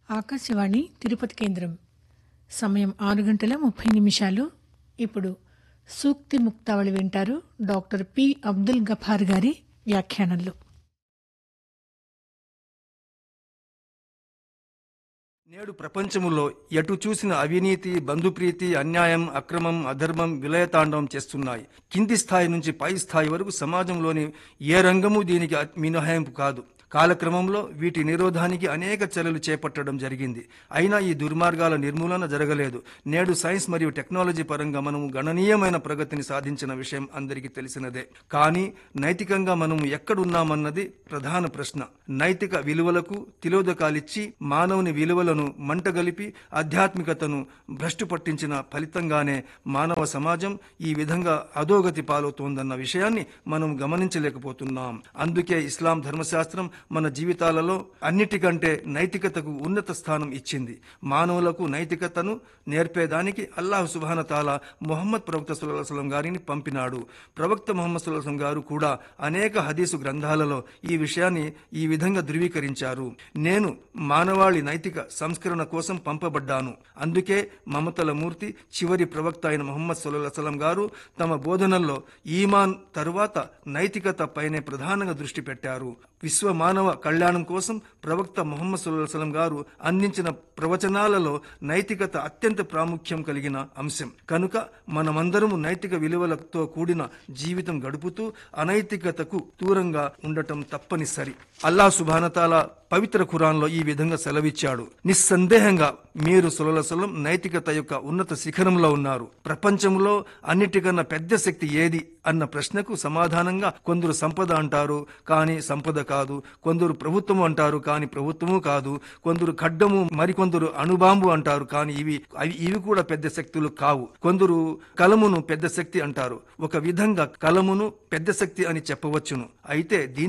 ఆకాశవాణి తిరుపతి కేంద్రం సమయం ఆరు గంటల ముప్పై నిమిషాలు ఇప్పుడు సూక్తి ముక్తావళి వింటారు డాక్టర్ పి అబ్దుల్ గఫార్ గారి వ్యాఖ్యానంలో నేడు ప్రపంచములో ఎటు చూసిన అవినీతి బంధుప్రీతి అన్యాయం అక్రమం అధర్మం విలయతాండవం చేస్తున్నాయి కింది స్థాయి నుంచి పై స్థాయి వరకు సమాజంలోని ఏ రంగము దీనికి అ- మినహాయింపు కాదు కాలక్రమంలో వీటి నిరోధానికి అనేక చర్యలు చేపట్టడం జరిగింది అయినా ఈ దుర్మార్గాల నిర్మూలన జరగలేదు నేడు సైన్స్ మరియు టెక్నాలజీ పరంగా మనము గణనీయమైన ప్రగతిని సాధించిన విషయం అందరికీ తెలిసినదే కానీ నైతికంగా మనము ఎక్కడున్నామన్నది ప్రధాన ప్రశ్న నైతిక విలువలకు తిలోదకాలిచ్చి మానవుని విలువలను మంటగలిపి ఆధ్యాత్మికతను భ్రష్టు పట్టించిన ఫలితంగానే మానవ సమాజం ఈ విధంగా అధోగతి పాలవుతోందన్న విషయాన్ని మనం గమనించలేకపోతున్నాం అందుకే ఇస్లాం ధర్మశాస్త్రం మన జీవితాలలో అన్నిటికంటే నైతికతకు ఉన్నత స్థానం ఇచ్చింది మానవులకు నైతికతను నేర్పేదానికి అల్లాహ్ సుబాన తాలా ముహమ్మద్ ప్రవక్త సుల్లాహం గారిని పంపినాడు ప్రవక్త ముహమ్మద్ సుల్లాహం గారు కూడా అనేక హదీసు గ్రంథాలలో ఈ విషయాన్ని ఈ విధంగా ధృవీకరించారు నేను మానవాళి నైతిక సంస్కరణ కోసం పంపబడ్డాను అందుకే మమతల మూర్తి చివరి ప్రవక్త అయిన ముహమ్మద్ సుల్లాహం గారు తమ బోధనల్లో ఈమాన్ తరువాత నైతికత పైనే ప్రధానంగా దృష్టి పెట్టారు విశ్వ మానవ కళ్యాణం కోసం ప్రవక్త ముహమ్మద్ సుల్లాహం గారు అందించిన ప్రవచనాలలో నైతికత అత్యంత ప్రాముఖ్యం కలిగిన అంశం కనుక మనమందరము నైతిక విలువలతో కూడిన జీవితం గడుపుతూ అనైతికతకు దూరంగా ఉండటం తప్పనిసరి అల్లా సుభానతాల పవిత్ర ఖురాన్లో ఈ విధంగా సెలవిచ్చాడు నిస్సందేహంగా మీరు సులలసలం నైతికత యొక్క ఉన్నత శిఖరంలో ఉన్నారు ప్రపంచంలో అన్నిటికన్నా పెద్ద శక్తి ఏది అన్న ప్రశ్నకు సమాధానంగా కొందరు సంపద అంటారు కానీ సంపద కాదు కొందరు ప్రభుత్వం అంటారు కానీ ప్రభుత్వము కాదు కొందరు ఖడ్డము మరికొందరు అణుబాంబు అంటారు కానీ ఇవి అవి ఇవి కూడా పెద్ద శక్తులు కావు కొందరు కలమును పెద్ద శక్తి అంటారు ఒక విధంగా కలమును పెద్ద శక్తి అని చెప్పవచ్చును అయితే దీని